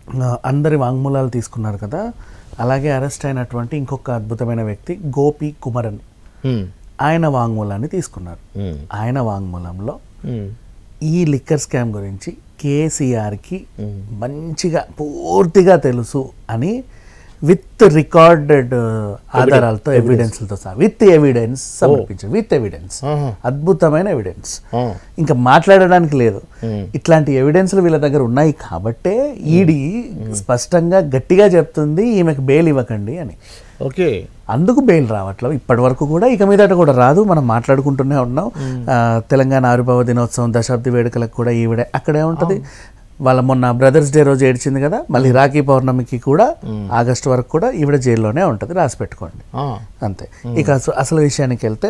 ఆ, అందరి వాంగ్మూలాలు తీసుకున్నారు కదా అలాగే అరెస్ట్ అయినటువంటి ఇంకొక అద్భుతమైన వ్యక్తి గోపి కుమరన్ ఉమ్, ఆయన వాంగ్మూలాన్ని తీసుకున్నారు ఉమ్, ఆయన వాంగ్మూలంలో ఉమ్, ఈ లిక్కర్ స్కామ్ గురించి కేసీఆర్కి మంచిగా పూర్తిగా తెలుసు అని విత్ రికార్డెడ్ ఆధారాలతో ఎవిడెన్స్లతో సహా విత్ ఎవిడెన్స్ సమర్పించారు విత్ ఎవిడెన్స్ ఆహా. అద్భుతమైన ఎవిడెన్స్ ఆ, ఇంకా మాట్లాడడానికి లేదు ఇట్లాంటి ఎవిడెన్స్లు వీళ్ళ దగ్గర ఉన్నాయి కాబట్టే ఈడీ స్పష్టంగా గట్టిగా చెప్తుంది ఈమెకు బెయిల్ ఇవ్వకండి అని ఓకే అందుకు బెయిల్ రావట్లేదు ఇప్పటి వరకు కూడా ఇక మీదట కూడా రాదు మనం మాట్లాడుకుంటూనే ఉన్నాం ఆ, తెలంగాణ ఆవిర్భావ దినోత్సవం దశాబ్ది వేడుకలకు కూడా ఈవిడే అక్కడే ఉంటది వాళ్ళ మొన్న బ్రదర్స్ డే రోజు ఏడ్చింది కదా మళ్ళీ రాఖీ పౌర్ణమికి కూడా ఆగస్టు వరకు కూడా ఈవిడ జైల్లోనే ఉంటుంది రాసి పెట్టుకోండి ఆ, అంతే ఇక అసలు అసలు విషయానికి వెళ్తే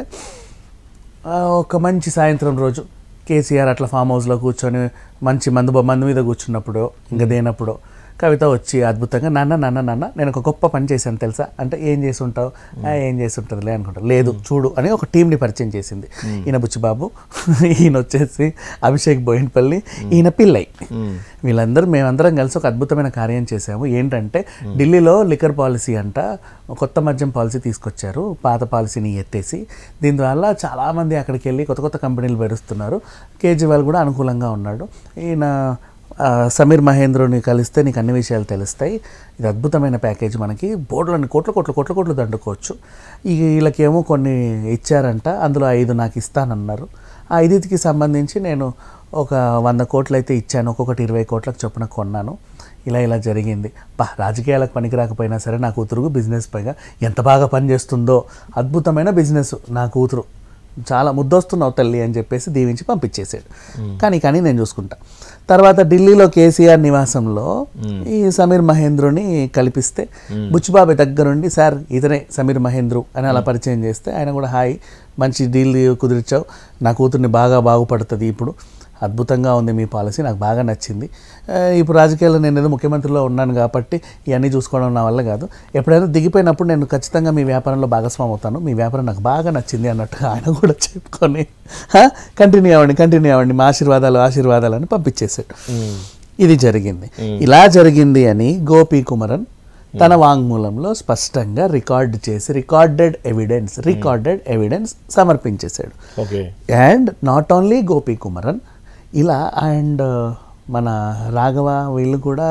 ఆ, ఒక మంచి సాయంత్రం రోజు కేసీఆర్ అట్లా ఫామ్ హౌస్లో కూర్చొని మంచి మందు మందు మీద కూర్చున్నప్పుడు ఇంకా దేనప్పుడు కవిత వచ్చి అద్భుతంగా నాన్న నాన్న నాన్న నేను ఒక గొప్ప పని చేశాను తెలుసా అంటే ఏం చేసి ఉంటావు "ఆ, ఏం చేసి ఉంటుందిలే అనుకుంటారు లేదు చూడు అని ఒక టీంని పరిచయం చేసింది ఈయన బుచ్చిబాబు ఈయన వచ్చేసి అభిషేక్ బోయిన్పల్లి ఈయన పిల్లై వీళ్ళందరూ మేమందరం కలిసి ఒక అద్భుతమైన కార్యం చేశాము ఏంటంటే ఢిల్లీలో లిక్కర్ పాలసీ అంట కొత్త మద్యం పాలసీ తీసుకొచ్చారు పాత పాలసీని ఎత్తేసి దీని వల్ల చాలామంది అక్కడికి వెళ్ళి కొత్త కొత్త కంపెనీలు పెరుస్తున్నారు కేజ్రీవాల్ కూడా అనుకూలంగా ఉన్నాడు ఈయన ఆ, సమీర్ మహేంద్రుని కలిస్తే నీకు అన్ని విషయాలు తెలుస్తాయి ఇది అద్భుతమైన ప్యాకేజ్ మనకి బోర్డులని కోట్ల కోట్ల కోట్ల కోట్లు దండుకోవచ్చు ఈ వీళ్ళకేమో కొన్ని ఇచ్చారంట అందులో ఐదు నాకు ఇస్తానన్నారు ఆ ఐదుకి సంబంధించి నేను ఒక వంద కోట్లు అయితే ఇచ్చాను ఒక్కొక్కటి ఇరవై కోట్లకు చొప్పున కొన్నాను ఇలా ఇలా జరిగింది బా రాజకీయాలకు పనికి రాకపోయినా సరే నా కూతురు బిజినెస్ పైగా ఎంత బాగా పనిచేస్తుందో అద్భుతమైన బిజినెస్ నా కూతురు చాలా ముద్దొస్తున్నావు తల్లి అని చెప్పేసి దీవించి పంపించేసాడు కానీ కానీ నేను చూసుకుంటా తర్వాత ఢిల్లీలో కేసీఆర్ నివాసంలో ఈ సమీర్ మహేంద్రుని కల్పిస్తే బుచ్చిబాబు దగ్గరుండి సార్ ఇతనే సమీర్ మహేంద్రు అని అలా పరిచయం చేస్తే ఆయన కూడా హాయ్ మంచి డీల్ కుదిర్చావు నా కూతుర్ని బాగా బాగుపడుతుంది ఇప్పుడు అద్భుతంగా ఉంది మీ పాలసీ నాకు బాగా నచ్చింది ఆ, ఇప్పుడు రాజకీయాల్లో నేను ఏదో ముఖ్యమంత్రిలో ఉన్నాను కాబట్టి ఇవన్నీ చూసుకోవడం నా వల్ల కాదు ఎప్పుడైనా దిగిపోయినప్పుడు నేను ఖచ్చితంగా మీ వ్యాపారంలో భాగస్వామి అవుతాను మీ వ్యాపారం నాకు బాగా నచ్చింది అన్నట్టుగా ఆయన కూడా చెప్పుకొని కంటిన్యూ అవ్వండి కంటిన్యూ అవ్వండి మా ఆశీర్వాదాలు ఆశీర్వాదాలు అని పంపించేశాడు ఇది జరిగింది ఇలా జరిగింది అని గోపీ కుమరన్ తన వాంగ్మూలంలో స్పష్టంగా రికార్డ్ చేసి రికార్డెడ్ ఎవిడెన్స్ రికార్డెడ్ ఎవిడెన్స్ సమర్పించేశాడు okay and not only Gopi Kumaran ఇలా అండ్ మన రాఘవ వీళ్ళు కూడా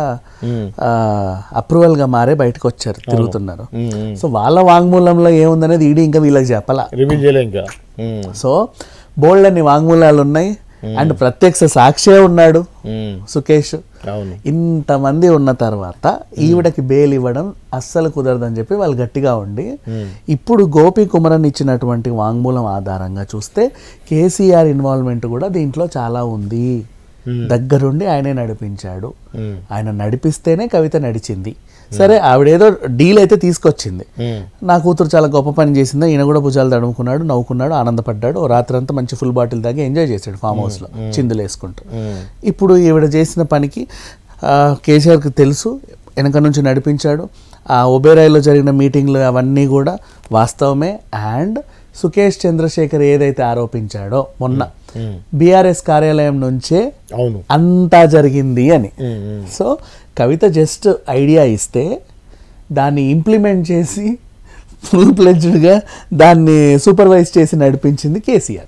అప్రూవల్గా మారే బయటకు వచ్చారు తిరుగుతున్నారు సో వాళ్ళ వాంగ్మూలంలో ఏముందనేది ఈడీ ఇంకా వీళ్ళకి చెప్పాలా రివీల్ చేయలే ఇంకా ఉమ్, సో బోల్డ్ అన్ని వాంగ్మూలాలు ఉన్నాయి అండ్ ప్రత్యక్ష సాక్షే ఉన్నాడు ఉమ్, సుకేష్ అవును ఇంతమంది ఉన్న తర్వాత ఈవిడకి బెయిల్ ఇవ్వడం అస్సలు కుదరదని చెప్పి వాళ్ళు గట్టిగా ఉండి ఇప్పుడు గోపి కుమరన్ ఇచ్చినటువంటి వాంగ్మూలం ఆధారంగా చూస్తే కేసీఆర్ ఇన్వాల్వ్మెంట్ కూడా దీంట్లో చాలా ఉంది దగ్గరుండి ఆయనే నడిపించాడు ఉమ్, ఆయన నడిపిస్తేనే కవిత నడిచింది సరే ఆవిడేదో డీల్ అయితే తీసుకొచ్చింది ఉమ్, నా కూతురు చాలా గొప్ప పని చేసింది ఈయన కూడా భుజాలు తడుముకున్నాడు నవ్వుకున్నాడు ఆనందపడ్డాడు ఓ రాత్రంతా మంచి ఫుల్ బాటిల్ తాగి ఎంజాయ్ చేశాడు ఫామ్ హౌస్లో చిందులు వేసుకుంటూ ఉమ్, ఇప్పుడు ఈవిడ చేసిన పనికి ఆ, కేసీఆర్కి తెలుసు వెనక నుంచి నడిపించాడు ఆ ఒబేరాయిలో జరిగిన మీటింగ్లు అవన్నీ కూడా వాస్తవమే అండ్ సుకేష్ చంద్రశేఖర్ ఏదైతే ఆరోపించాడో మొన్న బీఆర్ఎస్ కార్యాలయం నుంచే అవును అంతా జరిగింది అని ఉమ్, ఉమ్, సో కవిత జస్ట్ ఐడియా ఇస్తే దాన్ని ఇంప్లిమెంట్ చేసి ఫుల్ ప్లెజ్డ్గా దాన్ని సూపర్వైజ్ చేసి నడిపించింది కేసీఆర్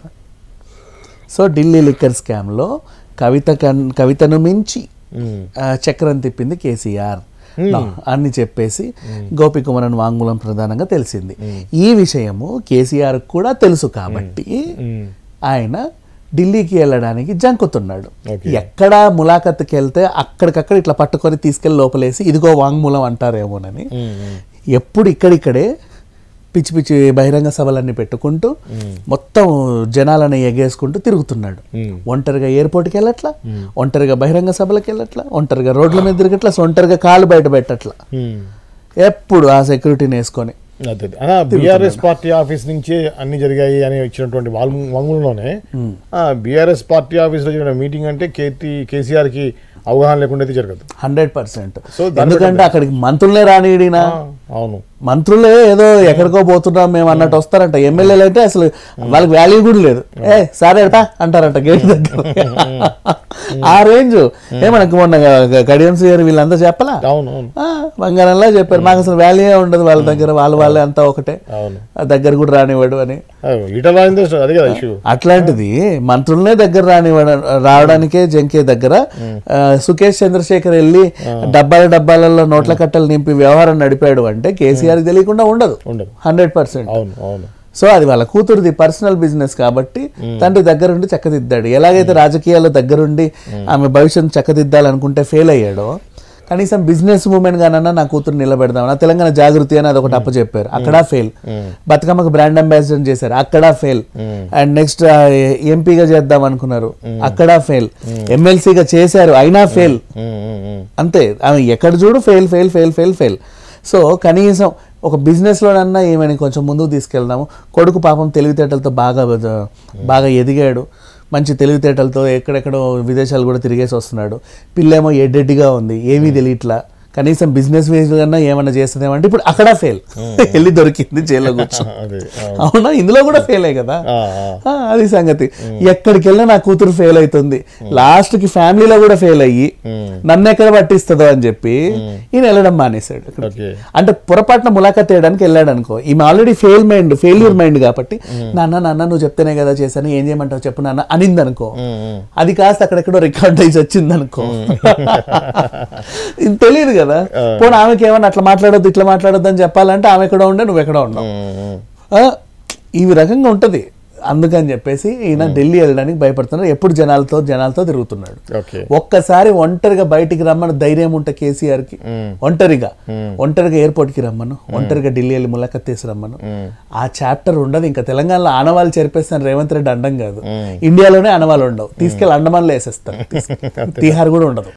సో ఢిల్లీ లిక్కర్ స్కామ్లో కవిత కన్ కవితను మించి ఉమ్, ఆ, చక్రం తిప్పింది కేసీఆర్ అని చెప్పేసి గోపికుమరన్ వాంగ్మూలం ప్రధానంగా తెలిసింది ఈ విషయము కేసీఆర్ కూడా తెలుసు కాబట్టి ఉమ్, ఆయన ఢిల్లీకి వెళ్ళడానికి జంకుతున్నాడు Okay. ఎక్కడ ములాఖత్కి వెళ్తే అక్కడికక్కడ ఇట్లా పట్టుకొని తీసుకెళ్లి లోపలేసి ఇదిగో వాంగ్మూలం అంటారేమోనని ఉమ్, ఉమ్, ఎప్పుడు ఇక్కడిక్కడే పిచ్చి పిచ్చి బహిరంగ సభలన్నీ పెట్టుకుంటూ మొత్తం జనాలని ఎగేసుకుంటూ తిరుగుతున్నాడు ఉమ్, ఒంటరిగా ఎయిర్పోర్ట్కి వెళ్ళట్లా ఒంటరిగా బహిరంగ సభలకు వెళ్ళట్లా ఒంటరిగా రోడ్ల మీద తిరగట్లా ఒంటరిగా కాలు బయట పెట్టట్లా ఉమ్. ఎప్పుడు ఆ సెక్యూరిటీని వేసుకొని అదే అదే. అలా బీఆర్ఎస్ పార్టీ ఆఫీస్ నుంచే అన్ని జరిగాయి అని ఇచ్చినటువంటి వాంగ్- వాంగ్మూలంలోనే బీఆర్ఎస్ పార్టీ ఆఫీస్లో జరిగిన మీటింగ్ అంటే కేటీ కేసీఆర్కి అవగాహన లేకుండా అయితే జరగదు హండ్రెడ్ పర్సెంట్ So, దాన్ని ఎందుకంటే అక్కడికి మంత్రులనే రానిడినా అవును మంత్రులే ఏదో ఎక్కడికో పోతున్నాం మేము అన్నట్టు వస్తారంట ఎమ్మెల్యేలు అంటే అసలు వాళ్ళకి వాల్యూ కూడా లేదు ఏ సరే అటా అంటారంట గేట్ దగ్గర ఆ రేంజ్ ఏ మనకు మొన్న కడియం శ్రీగారు వీళ్ళంతా చెప్పలా అవును అవును ఆ, బంగారంలా చెప్పారు మాకు అసలు వాల్యూ ఉండదు వాళ్ళ దగ్గర వాళ్ళ వాళ్ళే అంతా ఒకటే అవును ఆ దగ్గర కూడా రానివాడు అని ఈటల రాజేంద్ర అదే కదా ఇష్యూ అట్లాంటిది మంత్రులనే దగ్గర రానివ్వడ రావడానికే జంకే దగ్గర ఆ, సుకేష్ చంద్రశేఖర్ వెళ్ళి డబ్బాల డబ్బాలలో నోట్ల కట్టలు నింపి వ్యవహారం నడిపాడు అంటే కేసీఆర్ తెలియకుండా ఉండదు ఉండదు హండ్రెడ్ పర్సెంట్ అవును అవును సో అది వాళ్ళ కూతురుది పర్సనల్ బిజినెస్ కాబట్టి తండ్రి దగ్గరుండి చక్కదిద్దాడు ఎలాగైతే రాజకీయాల్లో దగ్గరుండి ఆమె భవిష్యత్తు చక్కదిద్దాలనుకుంటే ఫెయిల్ అయ్యాడో కనీసం బిజినెస్ మూమెంట్ గానన్నా నా కూతురు నిలబెడదాం నా తెలంగాణ జాగృతి అని అదొకటి అప్పచెప్పారు అక్కడ ఫెయిల్ బతుకమ్మకు బ్రాండ్ అంబాసిడర్ చేశారు అక్కడ ఫెయిల్ అండ్ నెక్స్ట్ ఎంపీగా చేద్దాం అనుకున్నారు అక్కడ ఫెయిల్ ఎమ్మెల్సీగా చేశారు అయినా ఫెయిల్ ఉమ్, ఉమ్, ఉమ్. అంతే ఆమె ఎక్కడ చూడు fail fail fail fail fail so కనీసం ఒక బిజినెస్లోనన్నా ఏమైనా కొంచెం ముందుకు తీసుకెళ్దాము కొడుకు పాపం తెలివితేటలతో బాగా బాగా ఎదిగాడు మంచి తెలివితేటలతో ఎక్కడెక్కడో విదేశాలు కూడా తిరిగేసి వస్తున్నాడు పిల్లేమో ఎడ్డెడ్డిగా ఉంది ఏమీ తెలియట్లా కనీసం బిజినెస్ వేస్ కన్నా ఏమన్నా చేస్తుందేమో అంటే ఇప్పుడు అక్కడ ఫెయిల్ వెళ్ళి దొరికింది జైల్లో కూర్చో అదే అవును. అవునా ఇందులో కూడా ఫెయిల్ అయ్యి కదా ఆ, ఆ. ఆ, అది సంగతి ఎక్కడికి వెళ్ళినా నా కూతురు ఫెయిల్ అవుతుంది లాస్ట్ కి ఫ్యామిలీలో కూడా ఫెయిల్ అయ్యి నన్ను ఎక్కడ పట్టిస్తుందో అని చెప్పి ఈయన వెళ్ళడం మానేశాడు అక్కడికి. ఓకే అంటే పొరపాటున ములాఖత్ చేయడానికి వెళ్ళాడు అనుకో ఈమె already fail mind failure mind కాబట్టి నాన్న నాన్న నువ్వు చెప్తేనే కదా చేశాను ఏం చేయమంటావు చెప్పు నాన్న అనింది అనుకో ఉమ్, ఉమ్. అది కాస్త అక్కడెక్కడో రికార్డ్ అయ్యి వచ్చింది అనుకో ఇది తెలియదు కదా పోనీ ఆమెకి ఏమన్నా అట్లా మాట్లాడొద్దు ఇట్లా మాట్లాడొద్దు అని చెప్పాలంటే ఆమె ఎక్కడ ఉండే నువ్వు ఎక్కడ ఉన్నావు ఉమ్, ఉమ్. ఆ, ఈ రకంగా ఉంటది అందుకని చెప్పేసి ఈయన ఢిల్లీ వెళ్ళడానికి భయపడుతున్నారు ఎప్పుడు జనాలతో జనాలతో తిరుగుతున్నాడు ఓకే ఒక్కసారి ఒంటరిగా బయటికి రమ్మని ధైర్యం ఉంటే కేసీఆర్ కి ఒంటరిగా ఒంటరిగా ఎయిర్పోర్ట్ కి రమ్మను ఒంటరిగా ఢిల్లీ వెళ్ళి ములకత్తేసి రమ్మను ఆ చాప్టర్ ఉండదు ఇంకా తెలంగాణలో ఆనవాళ్ళు చేర్పేస్తాను రేవంత్ రెడ్డి అండం కాదు ఇండియాలోనే ఆనవాళ్ళు ఉండవు తీసుకెళ్ళి అండమాన్లో వేసేస్తారు తీసుకెళ్ళి. తీహార్ కూడా ఉండదు